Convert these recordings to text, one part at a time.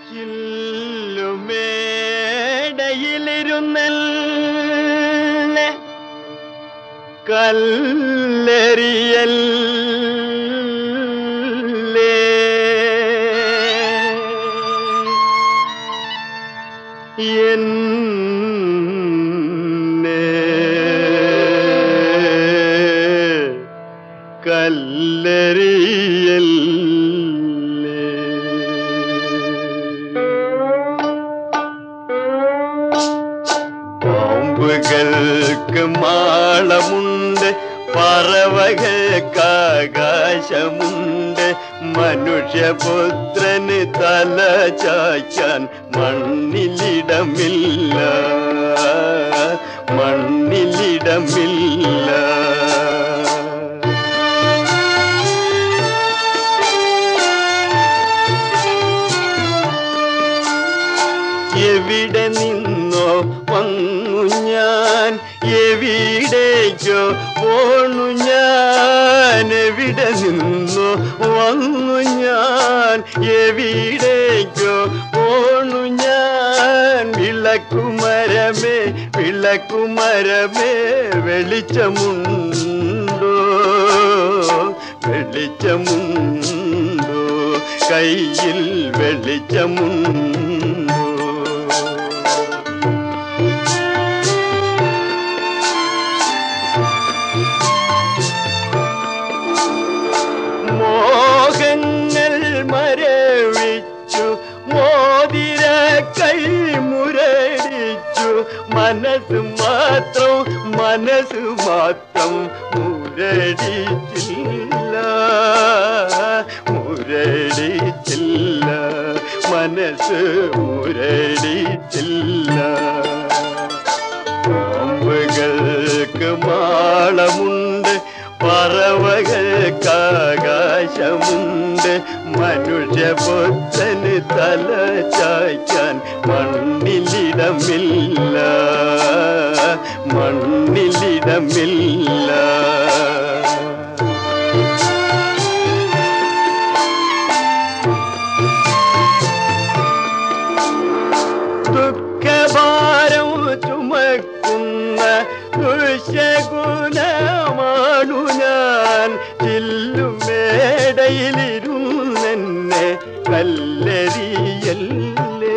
ചില്ലുമേടയിലിരുന്നല്ലേ കല്ലെറിയല്ലേ എന്നെ പാമ്പുകൾക്ക് മാളമുണ്ട് പറവകൾക്ക് ആകാശമുണ്ട് മനുഷ്യപുത്രന് തല ചായ്ക്കാൻ മണ്ണിലിടമില്ല മണ്ണിലിടമില്ല എവിടെ നിന്നോ വന്നു ഞാൻ എവിടേക്കോ പോണു ഞാൻ എവിടെ നിന്നോ വന്നു ഞാൻ എവിടേക്കോ പോണു ഞാൻ വിളക്കുമരമേ വിളക്കുമരമേ വെളിച്ചമുണ്ടോ വെളിച്ചമുണ്ടോ കയ്യിൽ വെളിച്ചമുണ്ടോ മോഹങ്ങൾ മരവിച്ചു മോതിര കൈ മുരടിച്ചു മനസ്സ് മാത്രം മനസ്സ് മാത്രം മുരടിച്ചില്ല മുരടിച്ചില്ല മനസ്സ് മുരടിച്ചില്ല പാമ്പുകൾക്ക് മാളമുണ്ട് പറവകൾക്ക് ആകാശമുണ്ട് മനുഷ്യപുത്രന് തല ചായ്ക്കാൻ മണ്ണിലിടമില്ല മണ്ണിലിടമില്ല ദുഃഖഭാരം ചുമക്കുന്ന ദുശഗുണമാണു ഞാൻ ചില്ലുമേടയിലിരുന്നെന്നെ കല്ലെറിയല്ലേ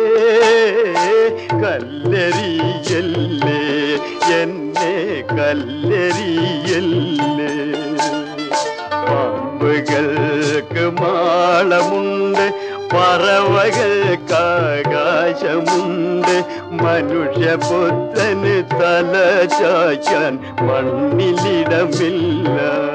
കല്ലെറിയല്ലേ എന്നെ കല്ലെറിയല്ലേ പാമ്പുകൾക്ക് മാളമുണ്ട് പറവകൾക്ക് ആകാശമുണ്ട് മനുഷ്യപുത്രന് തല ചായ്ക്കാൻ മണ്ണിലിടമില്ല